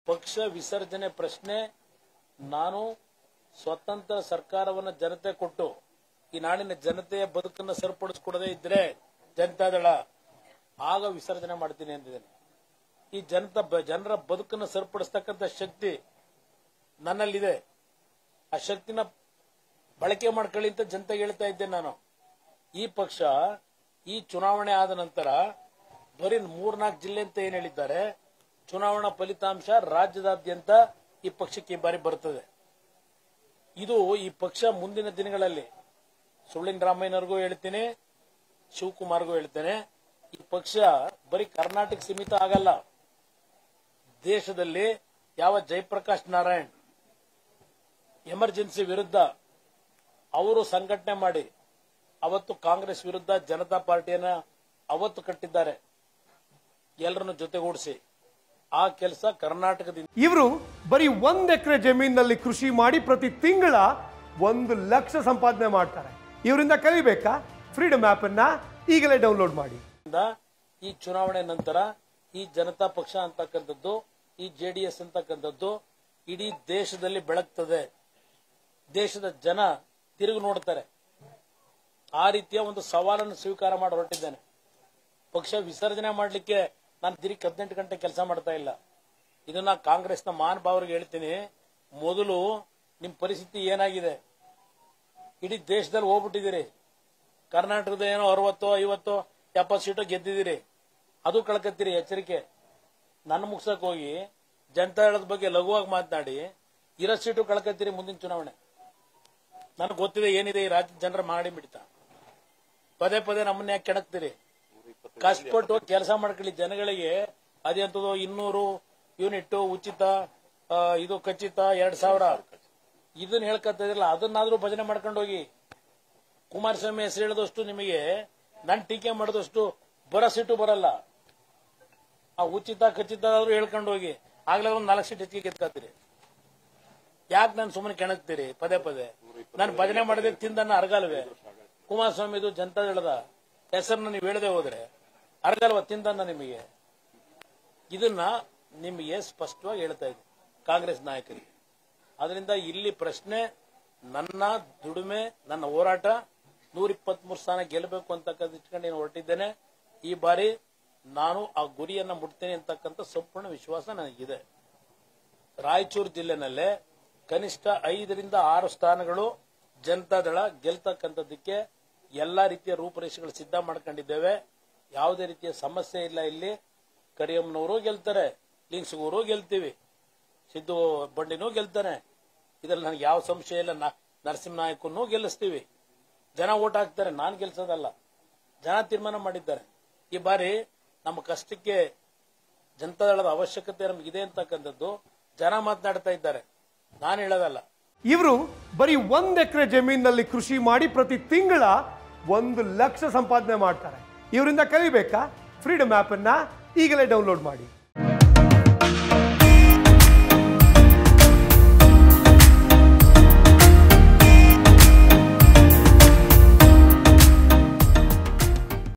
ಪಕ್ಷ ವಿಸರ್ಜನೆ ಪ್ರಶ್ನೆ ನಾನು ಸ್ವತಂತ್ರ ಸರ್ಕಾರವನ್ನು ಜನತೆ ಕೊಟ್ಟು ಈ ನಾಡಿನ ಜನತೆಯ ಬದುಕನ್ನು ಸರಿಪಡಿಸ್ಕೊಡದೇ ಇದ್ರೆ ಜನತಾದಳ ಆಗ ವಿಸರ್ಜನೆ ಮಾಡ್ತೀನಿ ಅಂದಿದ್ದೇನೆ ಈ ಜನತಾ ಬ- ಜನರ ಬದುಕನ್ನು ಸರಿಪಡಿಸ್ತಕ್ಕಂಥ ಶಕ್ತಿ ನನ್ನಲ್ಲಿದೆ ಆ ಶಕ್ತಿನ ಬಳಕೆ ಮಾಡ್ಕೊಳ್ಳಿ ಅಂತ ಜನತೆಗೆ ಹೇಳ್ತಾ ಇದ್ದೇನೆ ನಾನು ಈ ಪಕ್ಷ ಈ ಚುನಾವಣೆ ಆದ ನಂತರ ಬರೀ ಮೂರ್ನಾಲ್ಕು ಜಿಲ್ಲೆ ಅಂತ ಏನ್ ಹೇಳಿದ್ದಾರೆ ಚುನಾವಣಾ ಫಲಿತಾಂಶ ರಾಜ್ಯದಾದ್ಯಂತ ಈ ಪಕ್ಷಕ್ಕೆ ಈ ಬಾರಿ ಬರ್ತದೆ ಇದು ಈ ಪಕ್ಷ ಮುಂದಿನ ದಿನಗಳಲ್ಲಿ ಸುಳ್ಳಿನ ರಾಮಯ್ಯನವ್ರಿಗೂ ಹೇಳ್ತೀನಿ ಶಿವಕುಮಾರ್ಗೂ ಹೇಳ್ತೇನೆ ಈ ಪಕ್ಷ ಬರೀ ಕರ್ನಾಟಕ ಸೀಮಿತ ಆಗಲ್ಲ ದೇಶದಲ್ಲಿ ಯಾವ ಜಯಪ್ರಕಾಶ್ ನಾರಾಯಣ್ ಎಮರ್ಜೆನ್ಸಿ ವಿರುದ್ಧ ಅವರು ಸಂಘಟನೆ ಮಾಡಿ ಅವತ್ತು ಕಾಂಗ್ರೆಸ್ ವಿರುದ್ಧ ಜನತಾ ಪಾರ್ಟಿಯನ್ನ ಅವತ್ತು ಕಟ್ಟಿದ್ದಾರೆ ಎಲ್ಲರನ್ನು ಜೊತೆಗೂಡಿಸಿ ಆ ಕೆಲಸ ಕರ್ನಾಟಕದಿಂದ ಇವರು ಬರೀ ಒಂದ್ ಎಕರೆ ಜಮೀನಿನಲ್ಲಿ ಕೃಷಿ ಮಾಡಿ ಪ್ರತಿ ತಿಂಗಳ ಒಂದು ಲಕ್ಷ ಸಂಪಾದನೆ ಮಾಡ್ತಾರೆ ಇವರಿಂದ ಕಲಿಬೇಕಾ ಫ್ರೀಡಮ್ ಆಪ್ ಅನ್ನ ಈಗಲೇ ಡೌನ್ಲೋಡ್ ಮಾಡಿ ಈ ಚುನಾವಣೆ ನಂತರ ಈ ಜನತಾ ಪಕ್ಷ ಅಂತಕ್ಕಂಥದ್ದು ಈ ಜೆಡಿಎಸ್ ಅಂತಕ್ಕಂಥದ್ದು ಇಡೀ ದೇಶದಲ್ಲಿ ಬೆಳಗ್ತದೆ ದೇಶದ ಜನ ತಿರುಗಿ ನೋಡ್ತಾರೆ ಆ ರೀತಿಯ ಒಂದು ಸವಾಲನ್ನು ಸ್ವೀಕಾರ ಮಾಡಿ ಹೊರಟಿದ್ದೇನೆ ಪಕ್ಷ ವಿಸರ್ಜನೆ ಮಾಡಲಿಕ್ಕೆ ನಾನು ತಿರುಗಿ ಹದಿನೆಂಟು ಗಂಟೆ ಕೆಲಸ ಮಾಡ್ತಾ ಇಲ್ಲ ಇದನ್ನ ಕಾಂಗ್ರೆಸ್ನ ಮಹಾನುಭಾವರಿಗೆ ಹೇಳ್ತೀನಿ ಮೊದಲು ನಿಮ್ ಪರಿಸ್ಥಿತಿ ಏನಾಗಿದೆ ಇಡೀ ದೇಶದಲ್ಲಿ ಹೋಗ್ಬಿಟ್ಟಿದ್ದೀರಿ ಕರ್ನಾಟಕದ ಏನೋ ಅರವತ್ತು ಐವತ್ತು ಎಪ್ಪತ್ತು ಸೀಟು ಗೆದ್ದಿದ್ದೀರಿ ಅದು ಕಳ್ಕತ್ತೀರಿ ಎಚ್ಚರಿಕೆ ನನ್ನ ಮುಗ್ಸಕ್ ಹೋಗಿ ಜನತಾದಳದ ಬಗ್ಗೆ ಲಘುವಾಗಿ ಮಾತನಾಡಿ ಇರೋ ಸೀಟು ಕಳ್ಕತ್ತೀರಿ ಮುಂದಿನ ಚುನಾವಣೆ ನನಗೆ ಗೊತ್ತಿದೆ ಏನಿದೆ ಈ ರಾಜ್ಯದ ಜನರ ಮಾಡಿ ಬಿಡ್ತ ಪದೇ ಪದೇ ನಮ್ಮನ್ನ ಯಾಕೆ ಕೆಣಕ್ತೀರಿ ಕಷ್ಟಪಟ್ಟು ಕೆಲಸ ಮಾಡ್ಕೊಳ್ಳಿ ಜನಗಳಿಗೆ ಅದೆಂತದೋ ಇನ್ನೂರು ಯೂನಿಟ್ ಉಚಿತ ಆ, ಇದು ಖಚಿತ ಎರಡ್ ಸಾವಿರ ಇದನ್ನ ಹೇಳ್ಕತ್ತ ಇದ್ರಲ್ಲ ಅದನ್ನಾದ್ರೂ ಭಜನೆ ಮಾಡ್ಕೊಂಡು ಹೋಗಿ ಕುಮಾರಸ್ವಾಮಿ ಹೆಸರು ಹೇಳಿದಷ್ಟು ನಿಮಗೆ ನನ್ ಟೀಕೆ ಮಾಡಿದಷ್ಟು ಬರೋ ಸೀಟು ಬರಲ್ಲ ಆ ಉಚಿತ ಖಚಿತ ಆದ್ರೂ ಹೇಳ್ಕೊಂಡು ಹೋಗಿ ಆಗ್ಲೇ ಒಂದ್ ನಾಲ್ಕು ಸೀಟ್ ಹೆಚ್ಚಿಗೆ ಗೆದ್ಕಾತೀರಿ ಯಾಕೆ ನಾನು ಸುಮ್ಮನೆ ಕೆಣಕ್ತೀರಿ ಪದೇ ಪದೇ ನಾನು ಭಜನೆ ಮಾಡದೆ ತಿಂದನ್ನ ಅರ್ಗಾಲ್ವೆ ಕುಮಾರಸ್ವಾಮಿದು ಜನತಾ ಹೇಳದ ಹೆಸರನ್ನ ನೀವು ಹೇಳದೆ ಹೋದ್ರೆ ಅರ್ಗಲ್ವ ತಿಂದನ್ನ ನಿಮಗೆ ಇದನ್ನ ನಿಮಗೆ ಸ್ಪಷ್ಟವಾಗಿ ಹೇಳ್ತಾ ಇದ್ದೀನಿ ಕಾಂಗ್ರೆಸ್ ನಾಯಕರಿಗೆ ಅದರಿಂದ ಇಲ್ಲಿ ಪ್ರಶ್ನೆ ನನ್ನ ದುಡಿಮೆ ನನ್ನ ಹೋರಾಟ ನೂರ ಇಪ್ಪತ್ಮೂರು ಸ್ಥಾನ ಗೆಲ್ಲಬೇಕು ಅಂತಕ್ಕಂಥ ಇಟ್ಕೊಂಡು ನಾನು ಹೊರಟಿದ್ದೇನೆ ಈ ಬಾರಿ ನಾನು ಆ ಗುರಿಯನ್ನ ಮುಟ್ತೇನೆ ಅಂತಕ್ಕಂಥ ಸಂಪೂರ್ಣ ವಿಶ್ವಾಸ ನನಗಿದೆ ರಾಯಚೂರು ಜಿಲ್ಲೆನಲ್ಲೇ ಕನಿಷ್ಠ ಐದರಿಂದ ಆರು ಸ್ಥಾನಗಳು ಜನತಾದಳ ಗೆಲ್ತಕ್ಕಂಥದ್ದಕ್ಕೆ ಎಲ್ಲಾ ರೀತಿಯ ರೂಪರೇಷೆಗಳು ಸಿದ್ಧ ಮಾಡ್ಕೊಂಡಿದ್ದೇವೆ ಯಾವುದೇ ರೀತಿಯ ಸಮಸ್ಯೆ ಇಲ್ಲ ಇಲ್ಲಿ ಕರಿಯಮ್ಮನವರು ಗೆಲ್ತಾರೆ ಲಿಂಗ್ಸ್ಗೂರು ಗೆಲ್ತೀವಿ ಸಿದ್ದು ಬಂಡಿನೂ ಗೆಲ್ತಾನೆ ಇದ್ರಲ್ಲಿ ನನಗೆ ಯಾವ ಸಂಶಯ ಇಲ್ಲ ನಾ- ನರಸಿಂಹನಾಯಕನ್ನೂ ಗೆಲ್ಲಿಸ್ತೀವಿ ಜನ ಓಟ್ ಹಾಕ್ತಾರೆ ನಾನ್ ಗೆಲ್ಸೋದಲ್ಲ ಜನ ತೀರ್ಮಾನ ಮಾಡಿದ್ದಾರೆ ಈ ಬಾರಿ ನಮ್ಮ ಕಷ್ಟಕ್ಕೆ ಜನತಾದಳದ ಅವಶ್ಯಕತೆ ನಮಗಿದೆ ಅಂತಕ್ಕಂಥದ್ದು ಜನ ಮಾತನಾಡ್ತಾ ಇದ್ದಾರೆ ನಾನು ಹೇಳೋದಲ್ಲ ಇವರು ಬರೀ ಒಂದ್ ಎಕರೆ ಜಮೀನಿನಲ್ಲಿ ಕೃಷಿ ಮಾಡಿ ಪ್ರತಿ ತಿಂಗಳ ಒಂದು ಲಕ್ಷ ಸಂಪಾದನೆ ಮಾಡ್ತಾರೆ ಇವರಿಂದ ಕಲಿಬೇಕಾ ಫ್ರೀಡಮ್ ಆಪ್ ಅನ್ನ ಈಗಲೇ ಡೌನ್ಲೋಡ್ ಮಾಡಿ